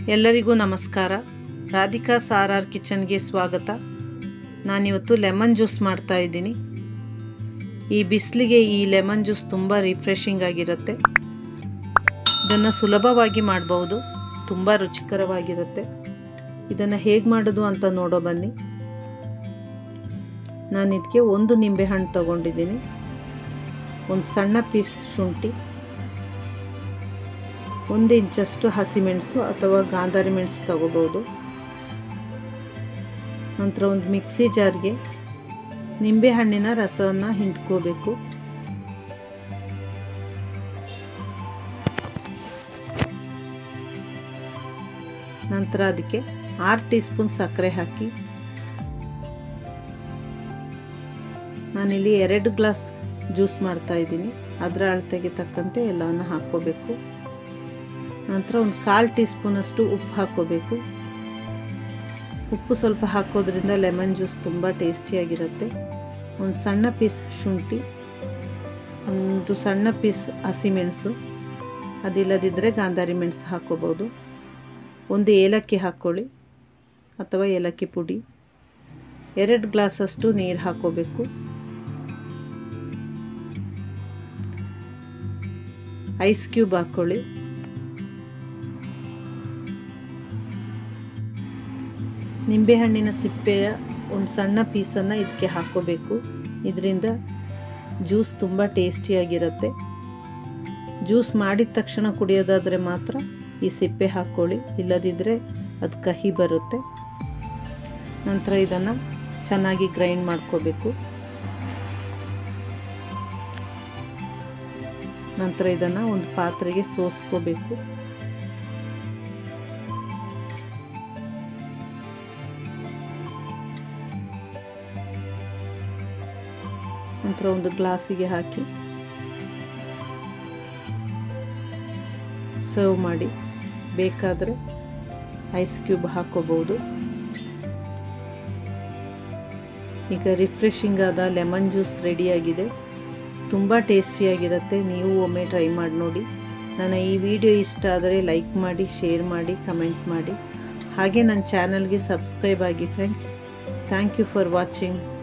ಎಲ್ಲರಿಗೂ ನಮಸ್ಕಾರ Radhika sir R ಕಿಚನ್ಗೆ ಸ್ವಾಗತ ನಾನಿವತ್ತು ಲೆಮನ್ ಜ್ಯೂಸ್ ಮಾಡ್ತಾ ಇದ್ದೀನಿ ಈ ಬಿಸಿಲಿಗೆ ಈ ಲೆಮನ್ ಜ್ಯೂಸ್ ತುಂಬ ರಿಫ್ರೆಶಿಂಗ್ ಆಗಿರುತ್ತೆ ಇದನ್ನು ಸುಲಭವಾಗಿ ಮಾಡಬಹುದು ತುಂಬ ರುಚಿಕರವಾಗಿರುತ್ತೆ ಇದನ್ನು ಹೇಗೆ ಮಾಡೋದು ಅಂತ ನೋಡೋ ಬನ್ನಿ ನಾನು ಇದಕ್ಕೆ ಒಂದು ನಿಂಬೆಹಣ್ಣು ತಗೊಂಡಿದ್ದೀನಿ ಒಂದು ಸಣ್ಣ ಪೀಸ್ ಶುಂಠಿ ಒಂದು ಇಂಚಷ್ಟು ಹಸಿಮೆಣಸು ಅಥವಾ ಗಾಂಧಾರಿ ಮೆಣಸು ತಗೋಬಹುದು ನಂತರ ಒಂದು ಮಿಕ್ಸಿ ಜಾರ್ಗೆ ನಿಂಬೆಹಣ್ಣಿನ ರಸವನ್ನು ಹಿಂಡ್ಕೋಬೇಕು ನಂತರ ಅದಕ್ಕೆ ಆರು ಟೀ ಸ್ಪೂನ್ ಸಕ್ಕರೆ ಹಾಕಿ ನಾನಿಲ್ಲಿ ಎರಡು ಗ್ಲಾಸ್ ಜ್ಯೂಸ್ ಮಾಡ್ತಾ ಇದ್ದೀನಿ ಅದರ ಅಳತೆಗೆ ತಕ್ಕಂತೆ ಎಲ್ಲವನ್ನು ಹಾಕ್ಕೋಬೇಕು ನಂತರ ಒಂದು ಕಾಲು ಟೀ ಸ್ಪೂನಷ್ಟು ಉಪ್ಪು ಹಾಕ್ಕೋಬೇಕು ಉಪ್ಪು ಸ್ವಲ್ಪ ಹಾಕೋದ್ರಿಂದ ಲೆಮನ್ ಜ್ಯೂಸ್ ತುಂಬ ಟೇಸ್ಟಿಯಾಗಿರುತ್ತೆ ಒಂದು ಸಣ್ಣ ಪೀಸ್ ಶುಂಠಿ ಒಂದು ಸಣ್ಣ ಪೀಸ್ ಹಸಿಮೆಣಸು ಅದಿಲ್ಲದಿದ್ದರೆ ಗಾಂಧಾರಿ ಮೆಣಸು ಹಾಕ್ಕೋಬೋದು ಒಂದು ಏಲಕ್ಕಿ ಹಾಕ್ಕೊಳ್ಳಿ ಅಥವಾ ಏಲಕ್ಕಿ ಪುಡಿ ಎರಡು ಗ್ಲಾಸಷ್ಟು ನೀರು ಹಾಕ್ಕೋಬೇಕು ಐಸ್ ಕ್ಯೂಬ್ ಹಾಕ್ಕೊಳ್ಳಿ ನಿಂಬೆಹಣ್ಣಿನ ಸಿಪ್ಪೆಯ ಒಂದು ಸಣ್ಣ ಪೀಸನ್ನು ಇದಕ್ಕೆ ಹಾಕೋಬೇಕು ಇದರಿಂದ ಜ್ಯೂಸ್ ತುಂಬ ಟೇಸ್ಟಿಯಾಗಿರುತ್ತೆ ಜ್ಯೂಸ್ ಮಾಡಿದ ತಕ್ಷಣ ಕುಡಿಯೋದಾದರೆ ಮಾತ್ರ ಈ ಸಿಪ್ಪೆ ಹಾಕ್ಕೊಳ್ಳಿ ಇಲ್ಲದಿದ್ದರೆ ಅದು ಕಹಿ ಬರುತ್ತೆ ನಂತರ ಇದನ್ನು ಚೆನ್ನಾಗಿ ಗ್ರೈಂಡ್ ಮಾಡ್ಕೋಬೇಕು ನಂತರ ಇದನ್ನು ಒಂದು ಪಾತ್ರೆಗೆ ಸೋಸ್ಕೋಬೇಕು ನಂತರ ಒಂದು ಗ್ಲಾಸಿಗೆ ಹಾಕಿ ಸರ್ವ್ ಮಾಡಿ ಬೇಕಾದರೆ ಐಸ್ ಕ್ಯೂಬ್ ಹಾಕೋಬಹುದು ಈಗ ರಿಫ್ರೆಶಿಂಗ್ ಆದ ಲೆಮನ್ ಜ್ಯೂಸ್ ರೆಡಿಯಾಗಿದೆ ತುಂಬ ಟೇಸ್ಟಿಯಾಗಿರುತ್ತೆ ನೀವು ಒಮ್ಮೆ ಟ್ರೈ ಮಾಡಿ ನೋಡಿ ನನ್ನ ಈ ವಿಡಿಯೋ ಇಷ್ಟ ಆದರೆ ಲೈಕ್ ಮಾಡಿ ಶೇರ್ ಮಾಡಿ ಕಮೆಂಟ್ ಮಾಡಿ ಹಾಗೆ ನನ್ನ ಚಾನಲ್ಗೆ ಸಬ್ಸ್ಕ್ರೈಬ್ ಆಗಿ friends thank you for watching